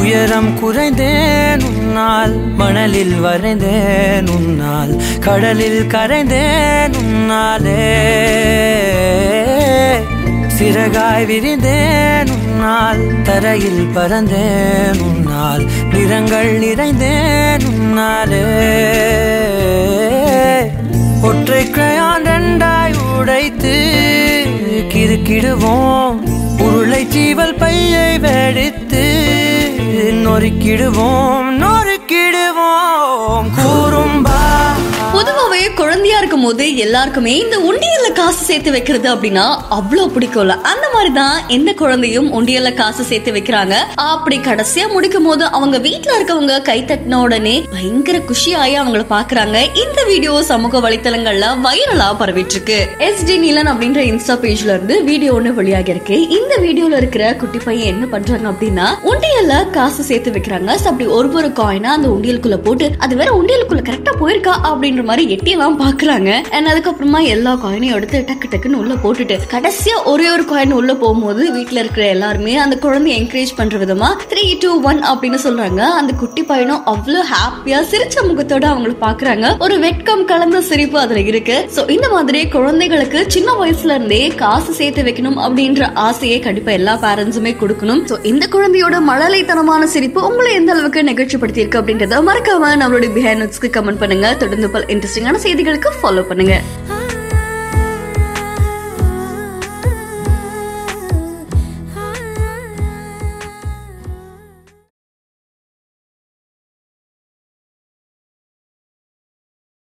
உயரம் குறைந்தேன் உன்னால் மணலில் வரைந்தேன் உன்னால் கடலில் கரைந்தேன் உன்னாலே சிறகாய் விரிந்தேன் உன்னால் தரையில் பறந்தேன் உன்னால் நிறங்கள் நிறைந்தேன் உன்னாலே ஒற்றை கிரையான் ரெண்டாய் உடைத்து கிறுக்கிடுவோம் உருளை சீவல் பையை வெடித்து நொறுக்கிடுவோம் நொறுக்கிடுவோம் கூறும்பா பொதுவாவே குழந்தையா இருக்கும் போது எல்லாருக்குமே இந்த உண்டியல்ல காசு சேர்த்து வைக்கிறது அப்படின்னா அவ்வளவு பிடிக்கும்ல அந்த மாதிரி தான் எந்த குழந்தையும் உண்டியல்ல காசு சேர்த்து வைக்கிறாங்க அப்படி கடைசியா முடிக்கும் போது அவங்க வீட்ல இருக்கவங்க கை தட்டின உடனே பயங்கர குஷியாயி அவங்கள பாக்குறாங்க இந்த வீடியோ சமூக வலைத்தளங்கள்ல வைரலா பரவிட்டு இருக்கு எஸ் டி நீலன் அப்படின்ற இன்ஸ்டா பேஜ்ல இருந்து வீடியோ ஒண்ணு வெளியாகி இருக்கு இந்த வீடியோல இருக்கிற குட்டி பையன் என்ன பண்றாங்க அப்படின்னா உண்டியல்ல காசு சேர்த்து வைக்கிறாங்க So, அப்படி ஒரு ஒரு காயினா அந்த உண்டியலுக்குள்ள போட்டு அது வேற உண்டியலுக்குள்ள கரெக்டா போயிருக்கா அப்படின்ற மாதிரி எட்டி எல்லாம் பாக்குறாங்க அண்ட் அதுக்கப்புறமா எல்லா காயினையும் எடுத்து டக்கு டக்குன்னு உள்ள போட்டுட்டு கடைசியா ஒரே ஒரு காயின் உள்ள போகும்போது வீட்ல இருக்கிற எல்லாருமே அந்த குழந்தைய என்கரேஜ் பண்ற விதமா த்ரீ டூ ஒன் அப்படின்னு சொல்றாங்க அந்த குட்டி பையனும் அவ்வளவு ஹாப்பியா சிரிச்ச முகத்தோட அவங்கள பாக்குறாங்க ஒரு வெட்கம் கலந்த சிரிப்பு அதுல இருக்கு சோ இந்த மாதிரி குழந்தைகளுக்கு சின்ன வயசுல இருந்தே காசு சேர்த்து வைக்கணும் அப்படின்ற ஆசையை கண்டிப்பா எல்லா பேரண்ட்ஸுமே கொடுக்கணும் சோ இந்த குழந்தையோட மழலைத்தனமான சிரிப்பு உங்களை எந்த அளவுக்கு நிகழ்ச்சிப்படுத்தி இருக்கு அப்படின்றத மறக்காம நம்மளுடைய பிஹைண்ட் கமெண்ட் பண்ணுங்க தொடர்ந்து பல இன்ட்ரெஸ்டிங்கான செய்திகளுக்கு ஃபாலோ பண்ணுங்க